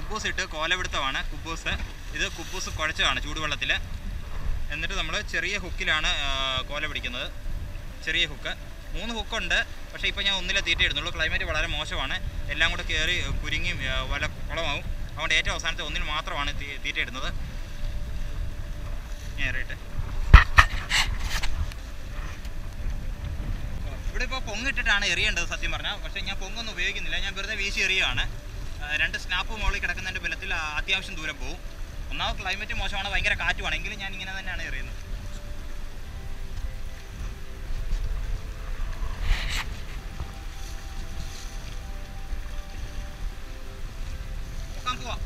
കുബൂസ് ഇട്ട് കോലപിടുത്തമാണ് കുബൂസ് ഇത് കുബൂസ് കുഴച്ചതാണ് ചൂടുവെള്ളത്തിൽ എന്നിട്ട് നമ്മൾ ചെറിയ ഹുക്കിലാണ് ആ, കോല പിടിക്കുന്നത് ചെറിയ ഹുക്ക് മൂന്ന് ഹുക്കുണ്ട് പക്ഷേ ഇപ്പോൾ ഞാൻ ഒന്നിലെ തീറ്റ ഇടുന്നുള്ളൂ ക്ലൈമറ്റ് വളരെ മോശമാണ് എല്ലാം കൂടെ കയറി കുരുങ്ങി ആ, വല കുളമാവും അതുകൊണ്ട് ഏറ്റവും അവസാനത്തെ ഒന്നിന് മാത്രമാണ് തീ- തീറ്റ ഇടുന്നത് ഞാൻ ഏറിയിട്ട് ഇവിടെ ഇപ്പോൾ പൊങ്ങിട്ടിട്ടാണ് എറിയേണ്ടത് സത്യം പറഞ്ഞാൽ പക്ഷേ ഞാൻ പൊങ്ങൊന്നും ഉപയോഗിക്കുന്നില്ല ഞാൻ വെറുതെ വീശി എറിയുകയാണ് ആ, രണ്ട് സ്നാപ്പ് മുകളിൽ കിടക്കുന്നതിൻ്റെ ബലത്തിൽ ആ, അത്യാവശ്യം ദൂരം പോകും ഒന്നാമത് ക്ലൈമറ്റ് മോശമാണ് ഭയങ്കര കാറ്റുമാണ് എങ്കിലും ഞാൻ ഇങ്ങനെ തന്നെയാണ് എറിയുന്നത് പൊക്കാൻ പോവാം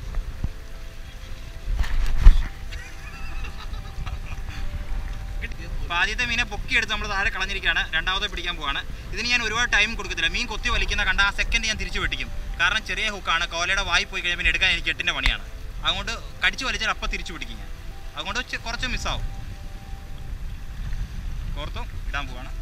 അപ്പോൾ ആദ്യത്തെ മീനെ പൊക്കിയെടുത്ത് നമ്മൾ താഴെ കളഞ്ഞിരിക്കുകയാണ് രണ്ടാമത്തെ പിടിക്കാൻ പോവാണ് ഇതിന് ഞാൻ ഒരുപാട് ടൈം കൊടുക്കത്തില്ല മീൻ കൊത്തി വലിക്കുന്ന കണ്ട ആ സെക്കൻഡ് ഞാൻ തിരിച്ചു വെട്ടിക്കും കാരണം ചെറിയ ഹുക്കാണ് കോലയുടെ വായി പോയി കഴിഞ്ഞാൽ പിന്നെ എടുക്കാൻ എനിക്ക് എട്ടിൻ്റെ പണിയാണ് അതുകൊണ്ട് കടിച്ചു വലിച്ചാൽ അപ്പം തിരിച്ചു പിടിക്കും ഞാൻ അതുകൊണ്ട് ചെ- കുറച്ച് മിസ്സാവും കോർത്തും ഇടാൻ പോവാണ്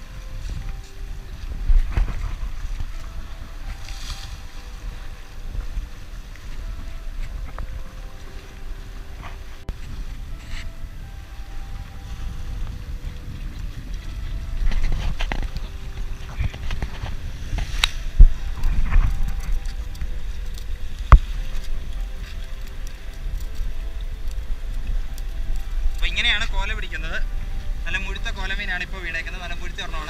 അപ്പോൾ ഇങ്ങനെയാണ് കോല പിടിക്കുന്നത് നല്ല മുഴുത്ത കോലമീനാണ് ഇപ്പോൾ വീണേക്കുന്നത് നല്ല മുഴുത്ത ഒരെണ്ണമാണ്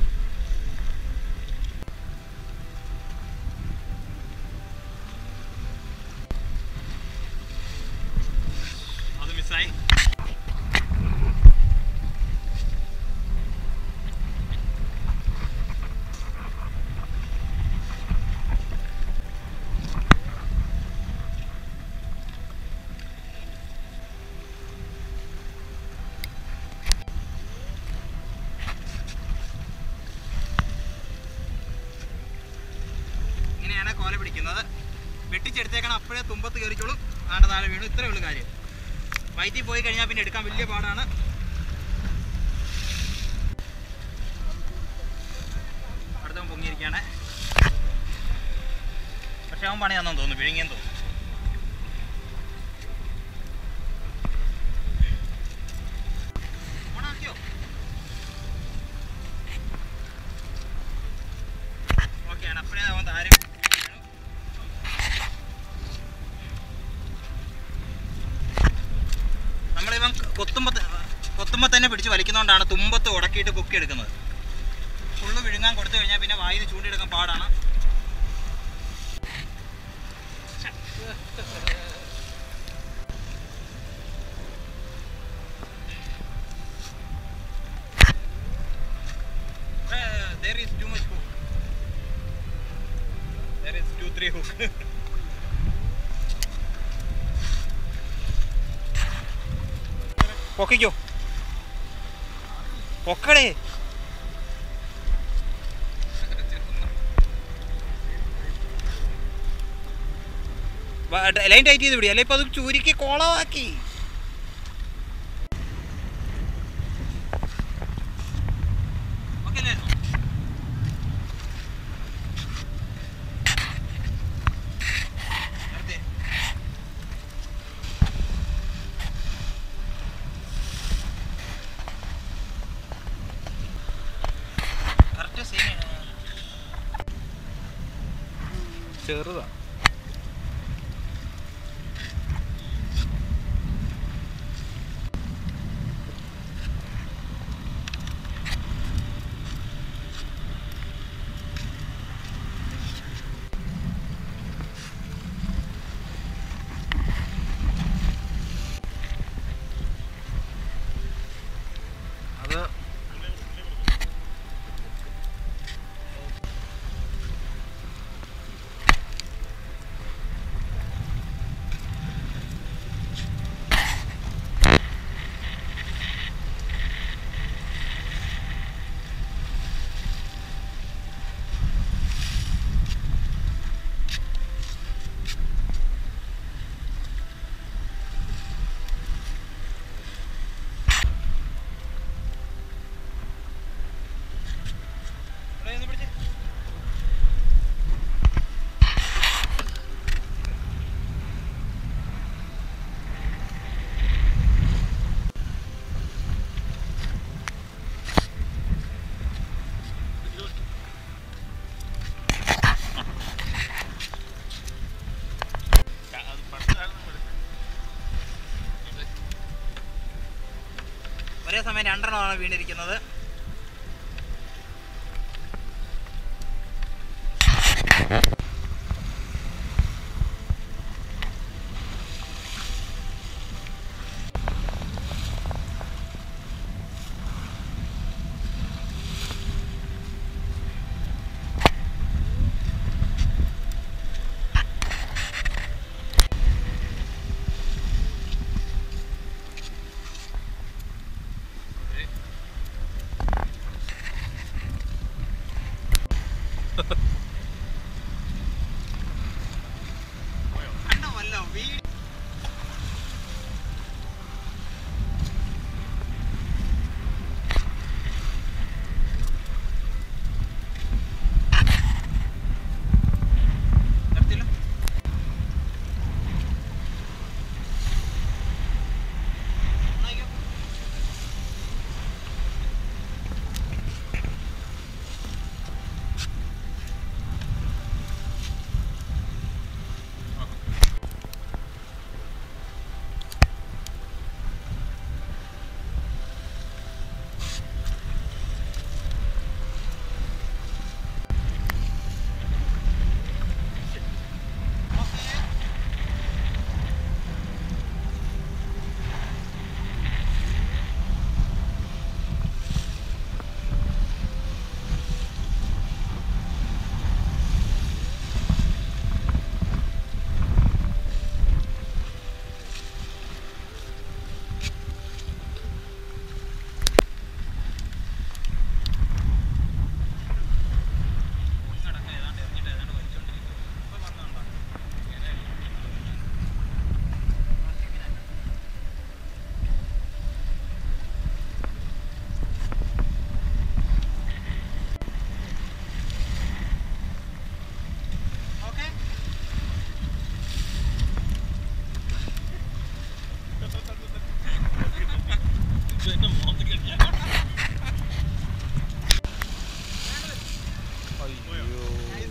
അത് മിസ്സായി ഇങ്ങനെയാണ് കോല പിടിക്കുന്നത് വെട്ടിച്ചെടുത്തേക്കണം അപ്പോഴേ തുമ്പത്ത് കയറിക്കോളും ആണ്ട് താഴെ വീണു ഇത്രയേ ഉള്ളൂ കാര്യം വയറ്റിൽ പോയി കഴിഞ്ഞാൽ പിന്നെ എടുക്കാൻ വലിയ പാടാണ് അടുത്തവൻ പൊങ്ങിയിരിക്കുകയാണ് പക്ഷെ അവൻ പണിയാണെന്ന് തോന്നുന്നു വിഴുങ്ങിയെന്ന് തോന്നുന്നു ഓണാക്കിയോ ഓക്കെയാണ് അപ്പോഴേ അവൻ താരം നമ്മളിവൻ കൊത്തുമ്പോൾ കൊത്തുമ്പോൾ തന്നെ പിടിച്ച് വലിക്കുന്നതുകൊണ്ടാണ് തുമ്പത്ത് ഉടക്കിയിട്ട് പൊക്കിയെടുക്കുന്നത് ഫുള്ള് വിഴുങ്ങാൻ കൊടുത്തു കഴിഞ്ഞാൽ പിന്നെ വായിൽ ചൂണ്ടിയെടുക്കാൻ പാടാണ് Uh, there is too much hook. There is two, three hook. പൊക്കിക്കോ പൊക്കടേ ലൈൻ ടൈറ്റ് ചെയ്ത് പിടി അല്ലെ ഇപ്പൊ അത് ചൂരിക്ക് കോളമാക്കി ഓക്കെ അല്ലേ നിർത്തി. കറക്റ്റ് സെയിം ചെറുതാ അത് ഒരേ സമയം രണ്ടെണ്ണമാണ് വീണിരിക്കുന്നത് കണ്ടമല്ലോ വീ നിർത്തിയല്ലോ ഒന്നായിക്കോ. ഇങ്ങടൊക്കെ ഏതാണ്ട് എറിഞ്ഞിട്ട് ഏതാണ്ട് വലിച്ചോണ്ടിരിക്കും. ഇപ്പൊ വന്നതുണ്ടോ? ഇങ്ങനെ പ്ലാസ്റ്റിക്കിനല്ല. ഓക്കേ അയ്യോ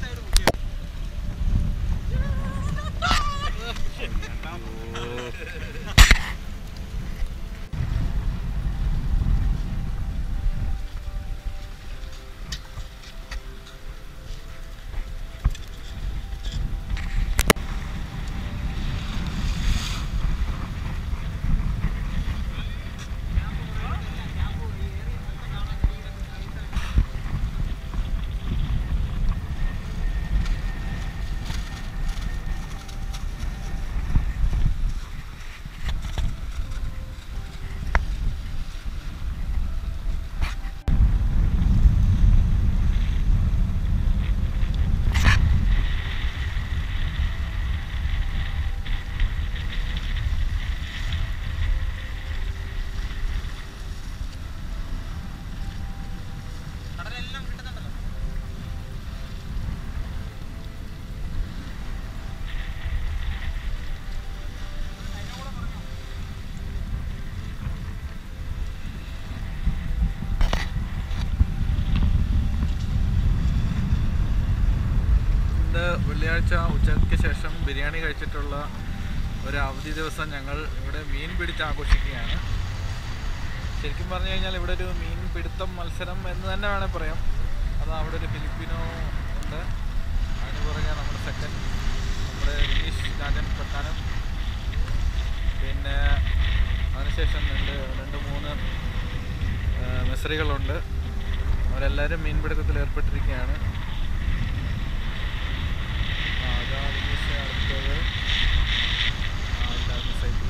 കടലെല്ലാം കിട്ടുന്നുണ്ടല്ലോ ഇന്ന് വെള്ളിയാഴ്ച ഉച്ചയ്ക്ക് ശേഷം ബിരിയാണി കഴിച്ചിട്ടുള്ള ഒരു അവധി ദിവസം ഞങ്ങൾ ഇവിടെ മീൻ പിടിച്ച് ആഘോഷിക്കുകയാണ് ശരിക്കും പറഞ്ഞു കഴിഞ്ഞാൽ ഇവിടെ ഒരു മീൻ പിടുത്തം മത്സരം എന്ന് തന്നെ വേണേൽ പറയാം അത് അവിടെ ഒരു ഫിലിപ്പിനോ ഉണ്ട് അതിന് പുറകെ നമ്മുടെ സെക്കൻഡ് നമ്മുടെ വിനീഷ് രാജൻ പത്താനം പിന്നെ അതിനുശേഷം രണ്ട് രണ്ട് മൂന്ന് ആ, മെസ്സറികളുണ്ട് അവരെല്ലാവരും മീൻപിടുത്തത്തിൽ ഏർപ്പെട്ടിരിക്കുകയാണ് ആ, അതാ വിനീഷ് അടുത്തത് ആ, ഇല്ലാത്ത സൈഡിൽ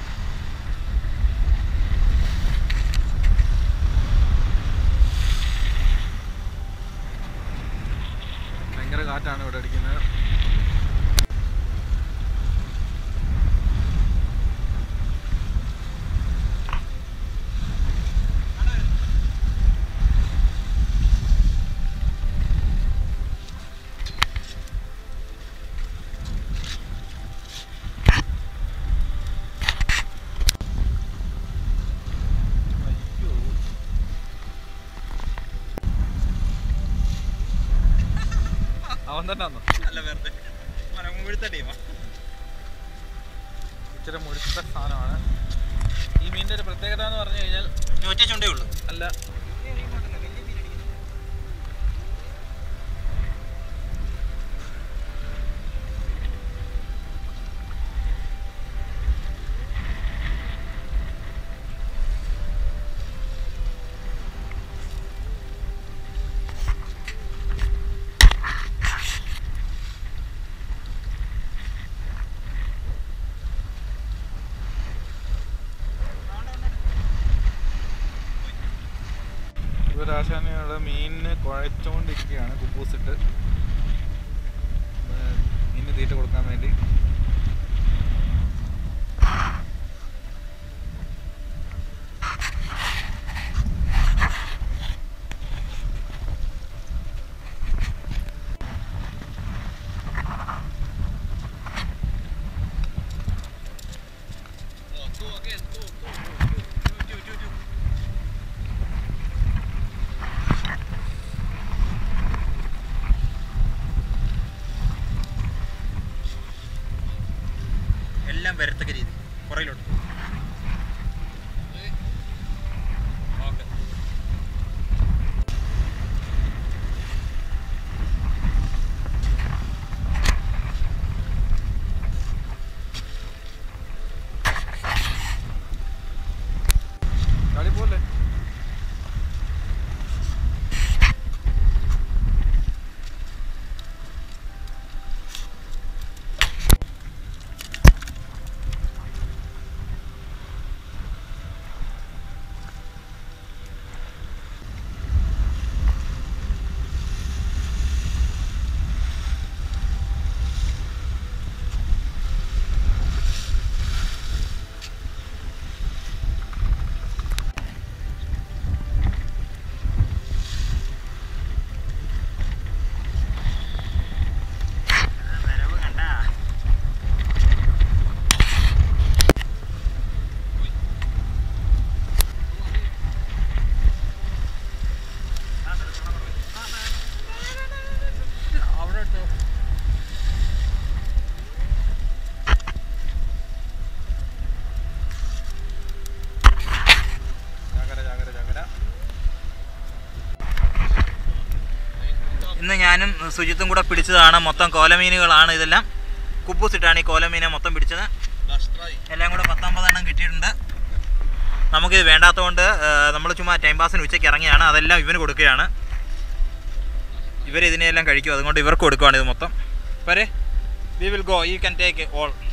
ഭയങ്കര കാറ്റാണ് ഇവിടെ അടിക്കുന്നത് അയ്യോ അവൻ തന്നെ വന്നു അല്ല വെറുതെ മരമുഴുത്ത ടീമാ ഇച്ചിരി മുഴുത്ത സാധനമാണ് ഈ മീനിൻ്റെ ഒരു പ്രത്യേകത എന്ന് പറഞ്ഞു കഴിഞ്ഞാൽ ഇനി ഒറ്റ ചുണ്ടേ ഉള്ളൂ അല്ല ഇവരാശാനയുടെ മീനിന് കുഴച്ചുകൊണ്ടിരിക്കുകയാണ് കുപ്പൂസിട്ട് ഏർ മീനിന് തീറ്റ കൊടുക്കാൻ വേണ്ടി എല്ലാം വരത്തക്ക രീതി പുറയിലോട്ട് ഓക്കെ കളി പോലെ വരവ് കണ്ടാ അവിടെ എടുത്തോ ജാഗര ജാഗര ജാഗര ഇന്ന് ഞാനും സുജിത്തും കൂടെ പിടിച്ചതാണ് മൊത്തം കോലമീനുകളാണ് ഇതെല്ലാം കുപ്പൂസിട്ടാണ് ഈ കോലമീനെ മൊത്തം പിടിച്ചത് എല്ലാം കൂടെ പത്തൊമ്പതെണ്ണം കിട്ടിയിട്ടുണ്ട് നമുക്കിത് വേണ്ടാത്തതുകൊണ്ട് നമ്മൾ ചുമ്മാ ടൈം പാസിന് ഉച്ചയ്ക്ക് ഇറങ്ങിയാണ് അതെല്ലാം ഇവന് കൊടുക്കുകയാണ് ഇവർ ഇതിനെല്ലാം കഴിക്കും അതുകൊണ്ട് ഇവർക്ക് കൊടുക്കുകയാണ് ഇത് മൊത്തം വരെ we will go you can take all